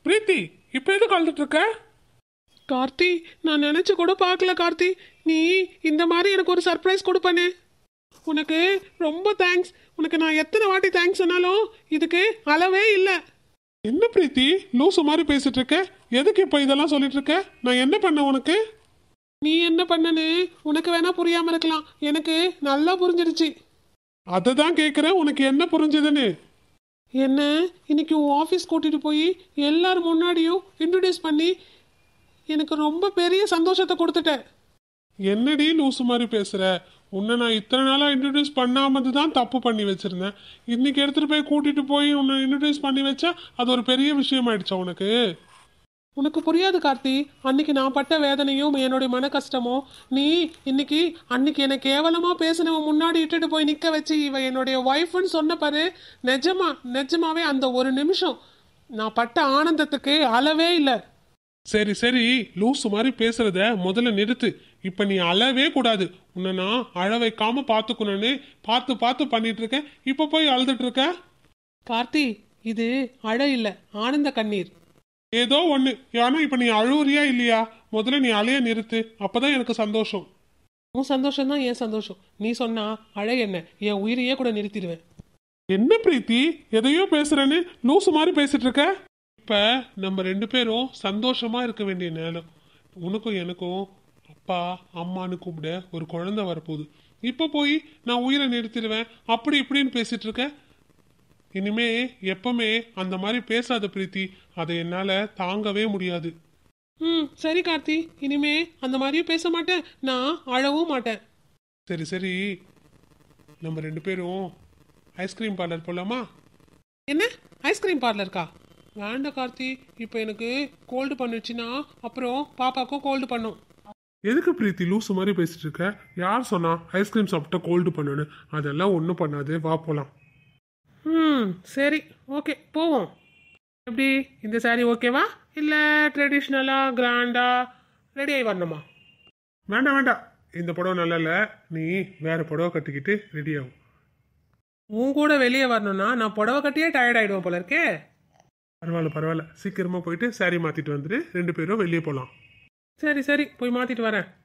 பிரீத்தி இப்போ எதுக்கு அழுதுட்டு இருக்க கார்த்தி நான் நினைச்சு கூட பார்க்கல கார்த்தி நீ இந்த மாதிரி எனக்கு ஒரு சர்ப்ரைஸ் கொடுப்பனே உனக்கு ரொம்ப தேங்க்ஸ் உனக்கு நான் எத்தனை வாட்டி தேங்க்ஸ் சொன்னாலும் இதுக்கு அளவே இல்லை என்ன பிரீத்தி லூசு மாதிரி பேசிட்டு இருக்க எதுக்கு இப்போ இதெல்லாம் சொல்லிட்டு இருக்க நான் என்ன பண்ண உனக்கு நீ என்ன பண்ணனு உனக்கு வேணா புரியாம இருக்கலாம் எனக்கு நல்லா புரிஞ்சிருச்சு அதை தான் கேட்குறேன் உனக்கு என்ன புரிஞ்சுதுன்னு என்ன இன்னைக்கு உன் ஆஃபீஸ் கூட்டிட்டு போய் எல்லாரும் முன்னாடியும் இன்ட்ரடியூஸ் பண்ணி எனக்கு ரொம்ப பெரிய சந்தோஷத்தை கொடுத்துட்ட என்னடி லூசு மாதிரி பேசுற உன்னை நான் இத்தனை நாளா இன்ட்ரடியூஸ் பண்ணாமது தான் தப்பு பண்ணி வச்சிருந்தேன் இன்னைக்கு எடுத்துட்டு போய் கூட்டிட்டு போய் உன்னை இன்ட்ரடியூஸ் பண்ணி வச்சா அது ஒரு பெரிய விஷயம் ஆயிடுச்சா உனக்கு உனக்கு புரியாது கார்த்தி அன்னைக்கு நான் பட்ட வேதனையும் என்னுடைய மன கஷ்டமும் நீ இன்னைக்கு அன்னைக்கு என்னை கேவலமா பேசினவன் முன்னாடி இட்டுட்டு போய் நிக்க வச்சு இவ என்னுடைய ஒய்ஃப்னு சொன்ன பாரு நிஜமா நிஜமாவே அந்த ஒரு நிமிஷம் நான் பட்ட ஆனந்தத்துக்கு அளவே இல்லை சரி சரி லூசு மாதிரி பேசுறத முதல்ல நிறுத்து இப்ப நீ அழவே கூடாது உன்னை நான் அழ வைக்காம பாத்துக்கணும்னு பார்த்து பார்த்து பண்ணிட்டு இருக்கேன் இப்ப போய் அழுதுட்டு இருக்க கார்த்தி இது அழ இல்லை ஆனந்த கண்ணீர் ஏதோ ஒண்ணு ஆனா இப்ப நீ அழுவுறியா இல்லையா முதல்ல நீ அழைய நிறுத்து அப்பதான் எனக்கு சந்தோஷம் உன் சந்தோஷம் தான் என் சந்தோஷம் நீ சொன்னா அழ என்ன என் உயிரையே கூட நிறுத்திடுவேன் என்ன பிரீத்தி எதையோ பேசுறேன்னு லூசு மாதிரி பேசிட்டு இருக்க இப்ப நம்ம ரெண்டு பேரும் சந்தோஷமா இருக்க வேண்டிய நேரம் உனக்கும் எனக்கும் அப்பா அம்மான்னு கூப்பிட ஒரு குழந்தை வரப்போகுது இப்ப போய் நான் உயிரை நிறுத்திடுவேன் அப்படி இப்படின்னு பேசிட்டு இருக்க இனிமே எப்பவுமே அந்த மாதிரி பேசாத பிரீத்தி அதை என்னால தாங்கவே முடியாது ம் சரி கார்த்தி இனிமே அந்த மாதிரியும் பேச மாட்டேன் நான் அழவும் மாட்டேன் சரி சரி நம்ம ரெண்டு பேரும் ஐஸ்கிரீம் பார்லர் போலாமா என்ன ஐஸ்கிரீம் பார்லருக்கா வேண்டாம் கார்த்தி இப்போ எனக்கு கோல்டு பண்ணுச்சுன்னா அப்புறம் பாப்பாக்கும் கோல்டு பண்ணும் எதுக்கு பிரீத்தி லூசு மாதிரி பேசிட்டு இருக்க யார் சொன்னா ஐஸ்கிரீம் சாப்பிட்டா கோல்டு பண்ணனு அதெல்லாம் ஒன்றும் பண்ணாது வா போலாம் ம் சரி ஓகே போவோம் எப்படி இந்த saree ஓகேவா இல்லை ட்ரெடிஷ்னலாக கிராண்டாக ரெடி ஆகி வரணுமா வேண்டாம் வேண்டாம் இந்த புடவை நல்லா இல்லை நீ வேற புடவை கட்டிக்கிட்டு ரெடி ஆகும் உன் கூட வெளியே வரணும்னா நான் புடவை கட்டியே டயர்ட் ஆகிடுவேன் போல இருக்கே பரவாயில்ல பரவாயில்ல சீக்கிரமா போயிட்டு saree மாத்திட்டு வந்துட்டு ரெண்டு பேரும் வெளியே போகலாம் சரி சரி போய் மாற்றிட்டு வரேன்